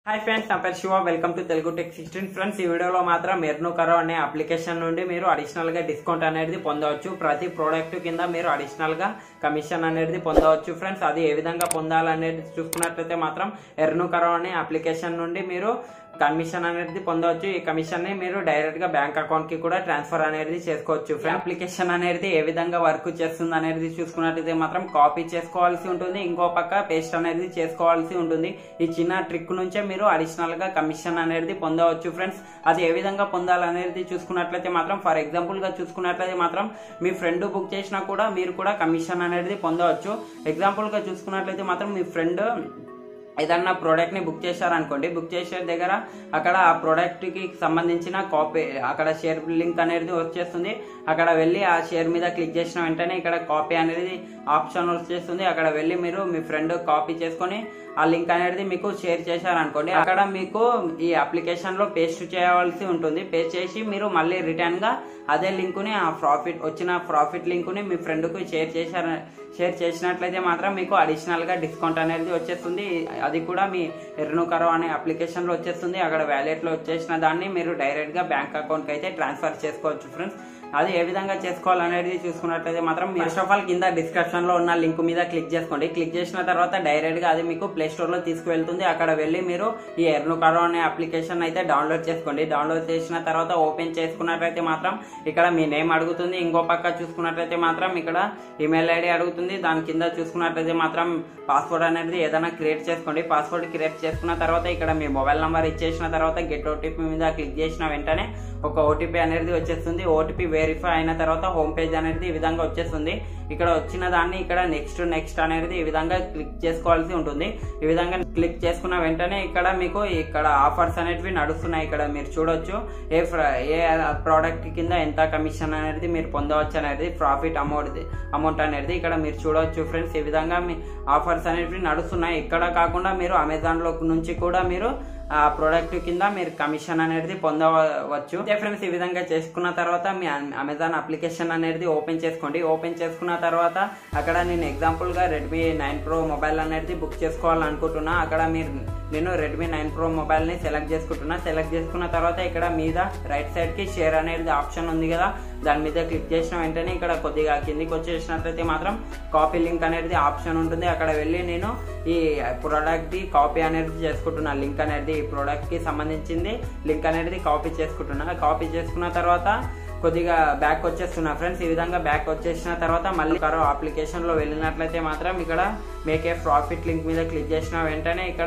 hi friends నా పేరు Shiva welcome to Telugu tech sixteen friends ఈ వీడియోలో మాత్రం మెర్ను కరో అనే అప్లికేషన్ నుండి మీరు అడిషనల్ గా డిస్కౌంట్ అనేది పొందవచ్చు ప్రతి ప్రోడక్ట్ కింద మీరు అడిషనల్ గా కమిషన్ అనేది పొందవచ్చు ఫ్రెండ్స్ అది ఏ విధంగా పొందాలనేది చూసుకున్నట్లయితే మాత్రం ఎర్ను కరో అనే అప్లికేషన్ నుండి మీరు కమిషన్ అనేది పొందవచ్చు ఈ కమిషన్ ని మీరు డైరెక్ట్ గా బ్యాంక్ అకౌంట్ కి కూడా ట్రాన్స్ఫర్ అనేది చేసుకోవచ్చు ఫ్రెండ్ అప్లికేషన్ అనేది ఏ విధంగా వర్క్ చేస్తుంది అనేది చూసుకున్నట్లయితే మాత్రం కాపీ చేసుకోవాల్సి ఉంటుంది ఇంకో పక్క పేస్ట్ అనేది చేసుకోవాల్సి ఉంటుంది ఈ చిన్న ట్రిక్ నుంచే మీరు అడిషనల్ గా కమిషన్ అనేది పొందవచ్చు ఫ్రెండ్స్ అది ఏ విధంగా పొందాలనేది చూసుకున్నట్లయితే మాత్రం ఫర్ ఎగ్జాంపుల్ గా చూసుకున్నట్లయితే మాత్రం మీ ఫ్రెండ్ బుక్ చేసినా కూడా మీరు కూడా కమిషన్ అనేది పొందవచ్చు ఎగ్జాంపుల్ గా చూసుకున్నట్లయితే మాత్రం మీ ఫ్రెండ్ ఏదన్నా ప్రోడక్ట్ ని బుక్ చేశారనుకోండి బుక్ చేసే దగ్గర అక్కడ ఆ ప్రోడక్ట్ కి సంబంధించిన కాపీ అక్కడ షేర్ లింక్ అనేది వచ్చేస్తుంది అక్కడ వెళ్ళి ఆ షేర్ మీద క్లిక్ చేసిన వెంటనే ఇక్కడ కాపీ అనేది ఆప్షన్ వచ్చేస్తుంది అక్కడ వెళ్ళి మీరు మీ ఫ్రెండ్ కాపీ చేసుకొని ఆ లింక్ అనేది మీకు షేర్ చేశారనుకోండి అక్కడ మీకు ఈ అప్లికేషన్ లో పేస్ట్ చేయవలసి ఉంటుంది పేస్ట్ చేసి మీరు మళ్ళీ రిటర్న్ గా అదే లింక్ ని ఆ ప్రాఫిట్ వచ్చిన ప్రాఫిట్ లింక్ ని మీ ఫ్రెండ్ కు షేర్ చేశారు షేర్ చేసినట్లయితే మాత్రం మీకు అడిషనల్ గా డిస్కౌంట్ అనేది వచ్చేస్తుంది అది కూడా మీ ఎర్ను కరో అనే అప్లికేషన్ లో వచ్చేస్తుంది అక్కడ వ్యాలెట్ లో వచ్చేసిన దాన్ని మీరు డైరెక్ట్ గా బ్యాంక్ అకౌంట్ కి అయితే ట్రాన్స్ఫర్ చేసుకోవచ్చు ఫ్రెండ్స్ అది ఏ విధంగా చేసుకోవాలనేది చూసుకున్నట్లయితే మాత్రం ఫస్ట్ ఆఫ్ ఆల్ కింద డిస్క్రిప్షన్ లో ఉన్న లింక్ మీద క్లిక్ చేసుకోండి క్లిక్ చేసిన తర్వాత డైరెక్ట్ గా అది మీకు ప్లే స్టోర్ లో తీసుకువెళ్తుంది అక్కడ వెళ్ళి మీరు ఈ ఎర్ను కరో అనే అప్లికేషన్ అయితే డౌన్లోడ్ చేసుకోండి డౌన్లోడ్ చేసిన తర్వాత ఓపెన్ చేసుకున్నట్లయితే మాత్రం ఇక్కడ మీ నేమ్ అడుగుతుంది ఇంకో పక్క చూసుకున్నట్లయితే మాత్రం ఇక్కడ ఈమెయిల్ ఐడి అడుగుతుంది దాని కింద చూసుకున్నట్లయితే మాత్రం పాస్వర్డ్ అనేది ఏదైనా క్రియేట్ చేసుకోండి పాస్వర్డ్ క్రియేట్ చేసుకున్న తర్వాత ఇక్కడ మీ మొబైల్ నంబర్ ఇచ్చేసిన తర్వాత గెట్ ఓటీపీ మీద క్లిక్ చేసిన వెంటనే ఒక ఓటీపీ అనేది వచ్చేస్తుంది ఓటీపీ వెరిఫై అయిన తర్వాత హోమ్ పేజ్ అనేది ఈ విధంగా వచ్చేస్తుంది ఇక్కడ వచ్చిన దాన్ని ఇక్కడ నెక్స్ట్ నెక్స్ట్ అనేది ఈ విధంగా క్లిక్ చేసుకోవాల్సి ఉంటుంది ఈ విధంగా క్లిక్ చేసుకున్న వెంటనే ఇక్కడ మీకు ఇక్కడ ఆఫర్స్ అనేటివి నడుస్తున్నాయి ఇక్కడ మీరు చూడొచ్చు ఏ ఫ్ర- ఏ ప్రోడక్ట్ కింద ఎంత కమిషన్ అనేది మీరు పొందవచ్చు అనేది ప్రాఫిట్ అమౌంట్ అమౌంట్ అనేది ఇక్కడ మీరు చూడవచ్చు ఫ్రెండ్స్ ఈ విధంగా మీ ఆఫర్స్ అనేటివి నడుస్తున్నాయి ఇక్కడ కాకుండా మీరు అమెజాన్ లో నుంచి కూడా మీరు ఆ ప్రోడక్ట్ కింద మీరు కమిషన్ అనేది పొందవచ్చు అయితే ఫ్రెండ్స్ ఈ విధంగా చేసుకున్న తర్వాత మీ అమెజాన్ అప్లికేషన్ అనేది ఓపెన్ చేసుకోండి ఓపెన్ చేసుకున్న తర్వాత అక్కడ నేను ఎగ్జాంపుల్ గా రెడ్మీ నైన్ ప్రో మొబైల్ అనేది బుక్ చేసుకోవాలనుకుంటున్నా అక్కడ మీరు నేను రెడ్మీ నైన్ ప్రో మొబైల్ ని సెలెక్ట్ చేసుకుంటున్నా సెలెక్ట్ చేసుకున్న తర్వాత ఇక్కడ మీద రైట్ సైడ్ కి షేర్ అనేది ఆప్షన్ ఉంది కదా దాని మీద క్లిక్ చేసిన వెంటనే ఇక్కడ కొద్దిగా కిందికి వచ్చేసినట్లయితే మాత్రం కాపీ లింక్ అనేది ఆప్షన్ ఉంటుంది అక్కడ వెళ్ళి నేను ఈ ప్రోడక్ట్ ది కాపీ అనేది చేసుకుంటున్నా లింక్ అనేది ఈ ప్రోడక్ట్ కి సంబంధించింది లింక్ అనేది కాపీ చేసుకుంటున్నా కాపీ చేసుకున్న తర్వాత కొద్దిగా బ్యాక్ వచ్చేస్తున్నా ఫ్రెండ్స్ ఈ విధంగా బ్యాక్ వచ్చేసిన తర్వాత మళ్ళీ కరో అప్లికేషన్ లో వెళ్ళినట్లయితే మాత్రం ఇక్కడ మేక్ ఏ ప్రాఫిట్ లింక్ మీద క్లిక్ చేసిన వెంటనే ఇక్కడ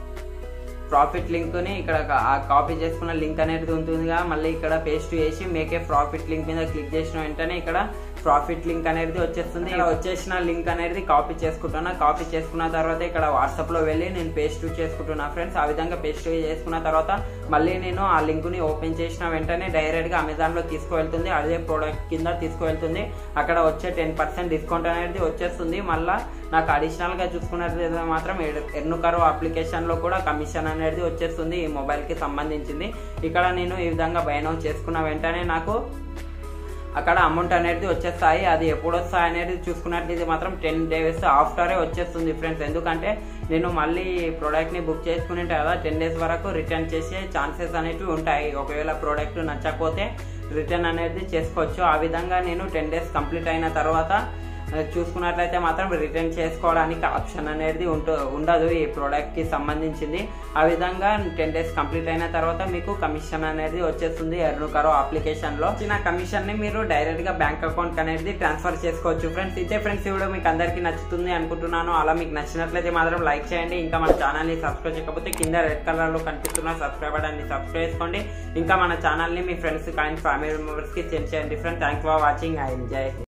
ప్రాఫిట్ లింక్ ని ఇక్కడ ఆ కాపీ చేసుకున్న లింక్ అనేది ఉంటుందిగా మళ్ళీ ఇక్కడ పేస్ట్ చేసి మేక్ ఏ ప్రాఫిట్ లింక్ మీద క్లిక్ చేసిన వెంటనే ఇక్కడ ప్రాఫిట్ లింక్ అనేది వచ్చేస్తుంది ఇక్కడ వచ్చేసిన లింక్ అనేది కాపీ చేసుకుంటున్నా కాపీ చేసుకున్న తర్వాత ఇక్కడ వాట్సాప్ లో వెళ్ళి నేను పేస్ట్ చేసుకుంటున్నా ఫ్రెండ్స్ ఆ విధంగా పేస్ట్ చేసుకున్న తర్వాత మళ్ళీ నేను ఆ లింక్ ని ఓపెన్ చేసిన వెంటనే డైరెక్ట్ గా అమెజాన్ లో తీసుకువెళ్తుంది అదే ప్రోడక్ట్ కింద తీసుకువెళ్తుంది అక్కడ వచ్చే టెన్ పర్సెంట్ డిస్కౌంట్ అనేది వచ్చేస్తుంది మళ్ళా నాకు అడిషనల్ గా చూసుకున్నట్లయితే మాత్రం ఎర్నుకరో అప్లికేషన్ లో కూడా కమిషన్ అనేది వచ్చేస్తుంది ఈ మొబైల్ కి సంబంధించింది ఇక్కడ నేను ఈ విధంగా బైనౌ చేసుకున్న వెంటనే నాకు అక్కడ అమౌంట్ అనేది వచ్చేస్తాయి అది ఎప్పుడు వస్తాయి అనేది చూసుకున్నట్లయితే మాత్రం టెన్ డేస్ ఆఫ్టరే వచ్చేస్తుంది ఫ్రెండ్స్ ఎందుకంటే నేను మళ్ళీ ప్రోడక్ట్ ని బుక్ చేసుకుని కదా టెన్ డేస్ వరకు రిటర్న్ చేసే ఛాన్సెస్ అనేవి ఉంటాయి ఒకవేళ ప్రోడక్ట్ నచ్చకపోతే రిటర్న్ అనేది చేసుకోవచ్చు ఆ విధంగా నేను టెన్ డేస్ కంప్లీట్ అయిన తర్వాత చూసుకున్నట్లయితే మాత్రం రిటర్న్ చేసుకోవడానికి ఆప్షన్ అనేది ఉంటు ఉండదు ఈ ప్రోడక్ట్ కి సంబంధించింది ఆ విధంగా టెన్ డేస్ కంప్లీట్ అయిన తర్వాత మీకు కమిషన్ అనేది వచ్చేస్తుంది ఎర్నుకరో అప్లికేషన్ లో చిన్న కమిషన్ ని మీరు డైరెక్ట్ గా బ్యాంక్ అకౌంట్ అనేది ట్రాన్స్ఫర్ చేసుకోవచ్చు ఫ్రెండ్స్ ఇదే ఫ్రెండ్స్ ఈ వీడియో మీకు అందరికీ నచ్చుతుంది అనుకుంటున్నాను అలా మీకు నచ్చినట్లయితే మాత్రం లైక్ చేయండి ఇంకా మన ఛానల్ ని సబ్స్క్రైబ్ చేయకపోతే కింద రెడ్ కలర్ లో కనిపిస్తున్న సబ్స్క్రైబ్ బటన్ ని సబ్స్క్రైబ్ చేసుకోండి ఇంకా మన ఛానల్ ని మీ ఫ్రెండ్స్ కానీ ఫ్యామిలీ మెంబర్స్ కి సెండ్ చేయండి friends thank for watching I enjoy